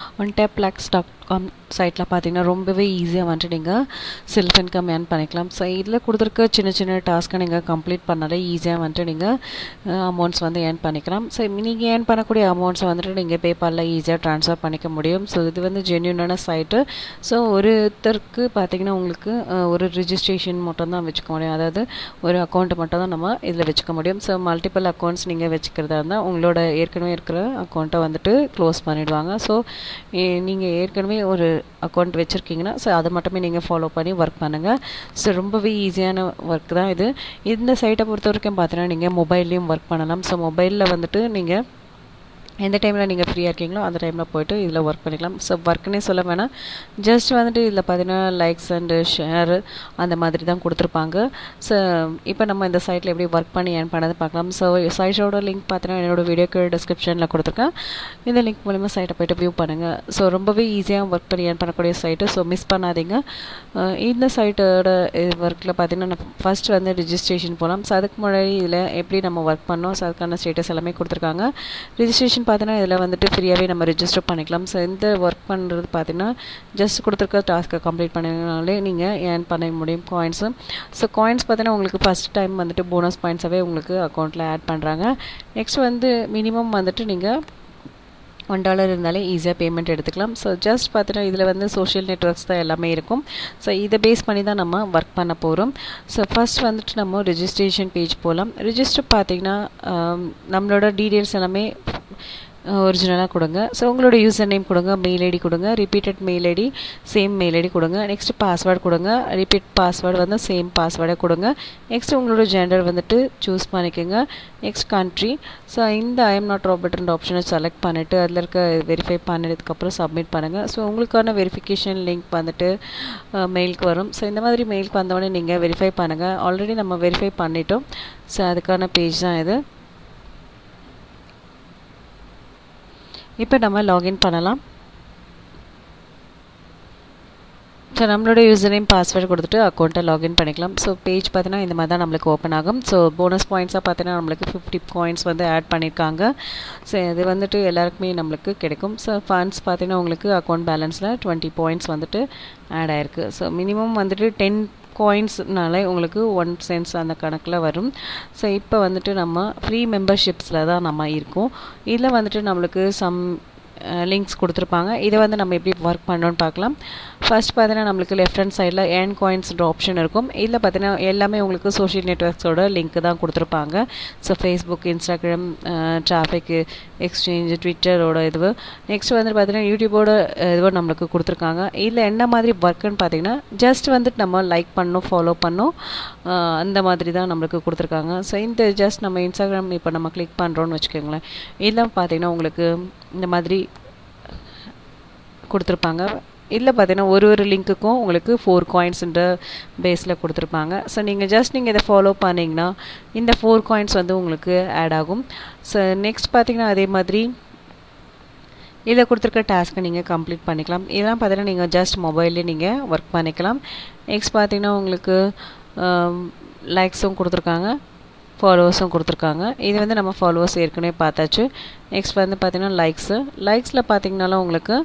one tap blogs dot com சைட்டில் பார்த்தீங்கன்னா ரொம்பவே ஈஸியாக வந்துட்டு நீங்கள் செல்ஃப் இன்கம் ஏர்ன் பண்ணிக்கலாம் ஸோ இதில் கொடுத்துருக்க சின்ன சின்ன டாஸ்க்கை நீங்கள் கம்ப்ளீட் பண்ணாலே ஈஸியாக வந்துட்டு நீங்கள் அமௌண்ட்ஸ் வந்து ஏர்ன் பண்ணிக்கலாம் ஸோ நீங்கள் ஏர்ன் பண்ணக்கூடிய அமௌண்ட்ஸை வந்துட்டு நீங்கள் பேபாலில் ஈஸியாக ட்ரான்ஸ்ஃபர் பண்ணிக்க முடியும் ஸோ இது வந்து ஜென்யூனான சைட்டு ஸோ ஒருத்தருக்கு பார்த்தீங்கன்னா உங்களுக்கு அஹ், ஒரு ரிஜிஸ்ட்ரேஷன் மட்டும் தான் வச்சுக்க முடியும் அதாவது ஒரு அக்கௌண்ட் மட்டும் தான் நம்ம இதில் வச்சுக்க முடியும் ஸோ மல்டிபிள் அக்கௌண்ட்ஸ் நீங்கள் வச்சுக்கிறதா இருந்தால் உங்களோட ஏற்கனவே இருக்கிற அக்கௌண்ட்டை வந்துட்டு க்ளோஸ் பண்ணிடுவாங்க ஸோ நீங்கள் ஏற்கனவே ஒரு அக்கௌண்ட் வச்சுருக்கீங்கன்னா ஸோ அதை மட்டுமே நீங்கள் ஃபாலோ பண்ணி ஒர்க் பண்ணுங்கள் ஸோ ரொம்பவே ஈஸியான ஒர்க் தான் இது இந்த சைட்டை பொறுத்த வரைக்கும் பார்த்தீங்கன்னா நீங்கள் மொபைல்லையும் ஒர்க் பண்ணலாம் ஸோ மொபைலில் வந்துட்டு நீங்கள் எந்த டைமில் நீங்கள் ஃப்ரீயாக இருக்கீங்களோ அந்த டைமில் போயிட்டு இதில் ஒர்க் பண்ணிக்கலாம் ஸோ ஒர்க்குன்னே சொல்ல வேணாம் ஜஸ்ட் வந்துட்டு இதில் பார்த்தீங்கன்னா லைக்ஸ் அண்டு ஷேரு அந்த மாதிரி தான் கொடுத்துருப்பாங்க ஸோ இப்போ நம்ம இந்த சைட்டில் எப்படி ஒர்க் பண்ணி ஏன் பண்ணது பார்க்கலாம் ஸோ சைட்டோட லிங்க் பார்த்தீங்கன்னா என்னோட வீடியோக்கு டிஸ்கிரிப்ஷனில் கொடுத்துருக்கேன் இந்த லிங்க் மூலிமா சைட்டை போய்ட்டு வியூ பண்ணுங்கள் ஸோ ரொம்பவே ஈஸியாக ஒர்க் பண்ணி ஏன் பண்ணக்கூடிய சைட்டு ஸோ மிஸ் பண்ணாதீங்க அஹ் இந்த சைட்டோட ஒர்க்கில் பார்த்தீங்கன்னா நான் ஃபர்ஸ்ட் வந்து ரிஜிஸ்ட்ரேஷன் போகலாம் ஸோ அதுக்கு முன்னாடி இதில் எப்படி நம்ம ஒர்க் பண்ணோம் ஸோ அதுக்கான ஸ்டேட்டஸ் எல்லாமே கொடுத்துருக்காங்க ரிஜிஸ்ட்ரேஷன் பார்த்தீங்கன்னா இதில் வந்துட்டு ஃப்ரீயாகவே நம்ம ரிஜிஸ்டர் பண்ணிக்கலாம் ஸோ இந்த ஒர்க் பண்ணுறது பார்த்தீங்கன்னா ஜஸ்ட் கொடுத்துருக்க டாஸ்க்கை கம்ப்ளீட் பண்ணினாலே நீங்கள் ஏர்ன் பண்ண முடியும் காயின்ஸு ஸோ காயின்ஸ் பார்த்தீங்கன்னா உங்களுக்கு ஃபஸ்ட் டைம் வந்துட்டு போனஸ் பாயிண்ட்ஸாகவே உங்களுக்கு அக்கௌண்ட்டில் ஆட் பண்ணுறாங்க நெக்ஸ்ட் வந்து மினிமம் வந்துட்டு நீங்கள் ஒன் டாலர் இருந்தாலே ஈஸியாக பேமெண்ட் எடுத்துக்கலாம் ஸோ ஜஸ்ட் பார்த்தீங்கன்னா இதில் வந்து சோஷியல் நெட்ஒர்க்ஸ் தான் எல்லாமே இருக்கும் ஸோ இதை பேஸ் பண்ணி தான் நம்ம ஒர்க் பண்ண போகிறோம் ஸோ ஃபர்ஸ்ட் வந்துட்டு நம்ம ரெஜிஸ்ட்ரேஷன் பேஜ் போகலாம் ரெஜிஸ்டர் பார்த்தீங்கன்னா ஆம், நம்மளோட டீட்டெயில்ஸ் எல்லாமே ஒரிஜினலாக கொடுங்க ஸோ உங்களோட யூசர் நேம் கொடுங்க மெயில் ஐடி கொடுங்க repeated mail ID same mail ID கொடுங்க நெக்ஸ்ட் பாஸ்வேர்டு கொடுங்க ரிப்பீட் பாஸ்வேர்டு வந்து சேம் பாஸ்வேர்டை கொடுங்க நெக்ஸ்ட் உங்களோட ஜெண்டர் வந்துட்டு சூஸ் பண்ணிக்கோங்க நெக்ஸ்ட் கண்ட்ரி ஸோ இந்த ஐ எம் நாட் ராபர்ட்ன்ற ஆப்ஷனை செலக்ட் பண்ணிவிட்டு அதில் இருக்க வெரிஃபை பண்ணதுக்கப்புறம் சப்மிட் பண்ணுங்கள் ஸோ உங்களுக்கான வெரிஃபிகேஷன் லிங்க் வந்துட்டு மெயிலுக்கு வரும் ஸோ இந்த மாதிரி மெயிலுக்கு வந்தவொடனே நீங்கள் வெரிஃபை பண்ணுங்கள் ஆல்ரெடி நம்ம வெரிஃபை பண்ணிட்டோம் ஸோ அதுக்கான பேஜ் தான் இது இப்போ நம்ம லாகின் பண்ணலாம் ஸோ நம்மளோட யூசர் நேம் பாஸ்வேர்டு கொடுத்துட்டு அக்கௌண்ட்டை லாகின் பண்ணிக்கலாம் ஸோ பேஜ் பார்த்தீங்கன்னா இந்த மாதிரி தான் நம்மளுக்கு ஓப்பன் ஆகும் ஸோ போனஸ் பாயிண்ட்ஸாக பார்த்தீங்கன்னா நம்மளுக்கு ஃபிஃப்டி பாயிண்ட்ஸ் வந்து ஆட் பண்ணியிருக்காங்க ஸோ இது வந்துட்டு எல்லாருக்குமே நம்மளுக்கு கிடைக்கும் ஸோ ஃபண்ட்ஸ் பார்த்தீங்கன்னா உங்களுக்கு அக்கௌண்ட் பேலன்ஸில் டுவெண்ட்டி பாயிண்ட்ஸ் வந்துட்டு ஆட் ஆயிருக்கு ஸோ மினிமம் வந்துட்டு டென் காயின்ஸ்னாலே உங்களுக்கு ஒன் சென்ஸ் அந்த கணக்கில் வரும் ஸோ இப்போ வந்துட்டு நம்ம ஃப்ரீ மெம்பர்ஷிப்ஸில் தான் நம்ம இருக்கோம் இதில் வந்துட்டு நம்மளுக்கு சம் லிங்க்ஸ் கொடுத்துருப்பாங்க இதை வந்து நம்ம எப்படி ஒர்க் பண்ணோன்னு பார்க்கலாம் ஃபர்ஸ்ட் பார்த்தீங்கன்னா நம்மளுக்கு லெஃப்ட் ஹேண்ட் சைடில் ஏர்ன் காயின்ஸ்ன்ற ஆப்ஷன் இருக்கும் இதில் பார்த்தீங்கன்னா எல்லாமே உங்களுக்கு சோஷியல் நெட்ஒர்க்ஸோட லிங்க் தான் கொடுத்துருப்பாங்க so Facebook Instagram traffic exchange ட்விட்டரோட இது நெக்ஸ்ட் வந்து பார்த்தீங்கன்னா யூடியூபோட இதுவோ நம்மளுக்கு கொடுத்துருக்காங்க இதில் என்ன மாதிரி ஒர்க்குன்னு பார்த்தீங்கன்னா ஜஸ்ட் வந்துட்டு நம்ம லைக் பண்ணணும் ஃபாலோ பண்ணணும் அஹ் அந்த மாதிரி தான் நம்மளுக்கு கொடுத்துருக்காங்க ஸோ இந்த ஜஸ்ட் நம்ம இன்ஸ்டாகிராம் இப்போ நம்ம கிளிக் பண்ணுறோன்னு வச்சுக்கோங்களேன் இதெல்லாம் பார்த்தீங்கன்னா உங்களுக்கு இந்த மாதிரி கொடுத்துருப்பாங்க இதில் பார்த்தீங்கன்னா ஒரு ஒரு லிங்க்குக்கும் உங்களுக்கு ஃபோர் காயின்ஸுன்ற பேஸில் கொடுத்துருப்பாங்க ஸோ நீங்கள் ஜஸ்ட் நீங்கள் இதை ஃபாலோ பண்ணிங்கன்னா இந்த ஃபோர் காயின்ஸ் வந்து உங்களுக்கு ஆட் ஆகும் ஸோ நெக்ஸ்ட் பார்த்தீங்கன்னா அதே மாதிரி இதில் கொடுத்துருக்க டாஸ்க்கை நீங்கள் கம்ப்ளீட் பண்ணிக்கலாம் இதெல்லாம் பார்த்தீங்கன்னா நீங்கள் ஜஸ்ட் மொபைல்லே நீங்கள் ஒர்க் பண்ணிக்கலாம் நெக்ஸ்ட் பார்த்தீங்கன்னா உங்களுக்கு லைக்ஸும் கொடுத்துருக்காங்க ஃபாலோவர்ஸும் கொடுத்துருக்காங்க இது வந்து நம்ம ஃபாலோவர்ஸ் ஏற்கனவே பார்த்தாச்சு நெக்ஸ்ட் வந்து பார்த்தீங்கன்னா லைக்ஸு லைக்ஸில் பார்த்தீங்கனாலும் உங்களுக்கு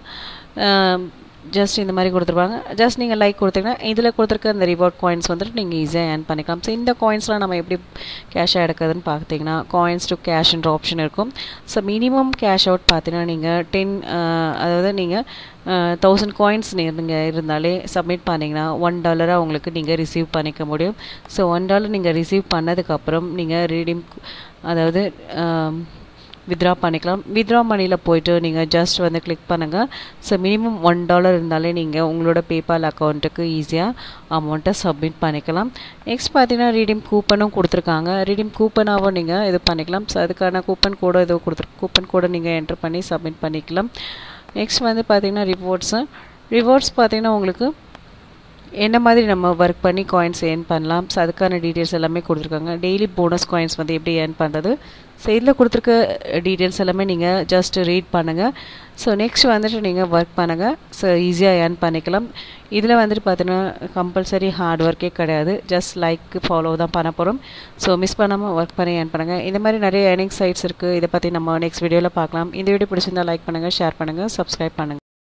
ஜஸ்ட் இந்த மாதிரி கொடுத்துருப்பாங்க ஜஸ்ட் நீங்கள் லைக் கொடுத்தீங்கன்னா இதில் கொடுத்துருக்க இந்த ரிவார்ட் காயின்ஸ் வந்துட்டு நீங்கள் ஈஸியாக ஏர்ன் பண்ணிக்கலாம் ஸோ இந்த காயின்ஸ்லாம் நம்ம எப்படி கேஷாக எடுக்கிறதுன்னு பார்த்தீங்கன்னா காயின்ஸ் டு கேஷ்ன்ற ஆப்ஷன் இருக்கும் ஸோ மினிமம் கேஷ் அவுட் பார்த்தீங்கன்னா நீங்கள் டென் அதாவது நீங்கள் தௌசண்ட் காயின்ஸ் நீங்கள் இருந்தாலே சப்மிட் பண்ணிங்கன்னா ஒன் டாலராக உங்களுக்கு நீங்கள் ரிசீவ் பண்ணிக்க முடியும் ஸோ ஒன் டாலர் நீங்கள் ரிசீவ் பண்ணதுக்கப்புறம் நீங்கள் ரீடிம் அதாவது வித்ரா பண்ணிக்கலாம் வித்ரா மணியில் போயிட்டு நீங்கள் ஜஸ்ட் வந்து கிளிக் பண்ணுங்கள் ஸோ மினிமம் ஒன் டாலர் இருந்தாலே நீங்கள் உங்களோட பேபால் அக்கௌண்ட்டுக்கு ஈஸியாக அமௌண்ட்டை சப்மிட் பண்ணிக்கலாம் நெக்ஸ்ட் பார்த்தீங்கன்னா ரீடிம் கூப்பனும் கொடுத்துருக்காங்க ரீடிம் கூப்பனாகவும் நீங்கள் இது பண்ணிக்கலாம் ஸோ அதுக்கான கூப்பன் கோடை ஏதோ கொடுத்துரு கூப்பன் கோடை நீங்கள் என்டர் பண்ணி சப்மிட் பண்ணிக்கலாம் நெக்ஸ்ட் வந்து பார்த்தீங்கன்னா ரிவார்ட்ஸு ரிவார்ட்ஸ் பார்த்தீங்கன்னா உங்களுக்கு என்ன மாதிரி நம்ம ஒர்க் பண்ணி காயின்ஸ் ஏர்ன் பண்ணலாம் ஸோ அதுக்கான டீட்டெயில்ஸ் எல்லாமே கொடுத்துருக்காங்க டெய்லி போனஸ் காயின்ஸ் வந்து எப்படி ஏர்ன் பண்ணுறது ஸோ இதில் கொடுத்துருக்க டீட்டெயில்ஸ் எல்லாமே நீங்கள் ஜஸ்ட் ரீட் பண்ணுங்கள் ஸோ நெக்ஸ்ட் வந்துட்டு நீங்கள் ஒர்க் பண்ணுங்கள் ஸோ ஈஸியாக ஏர்ன் பண்ணிக்கலாம் இதில் வந்துட்டு பார்த்தீங்கன்னா கம்பல்சரி ஹார்ட் ஒர்க்கே கிடையாது ஜஸ்ட் லைக் ஃபாலோ தான் பண்ண போகிறோம் ஸோ மிஸ் பண்ணாமல் ஒர்க் பண்ணி ஏர்ன் பண்ணுங்கள் இந்த மாதிரி நிறைய ஏர்னிங் சைட்ஸ் இருக்குது இதை பற்றி நம்ம நெக்ஸ்ட் வீடியோவில் பார்க்கலாம் இந்த வீடியோ பிடிச்சிருந்தா லைக் பண்ணுங்கள் ஷேர் பண்ணுங்கள் சப்ஸ்கிரைப் பண்ணுங்கள்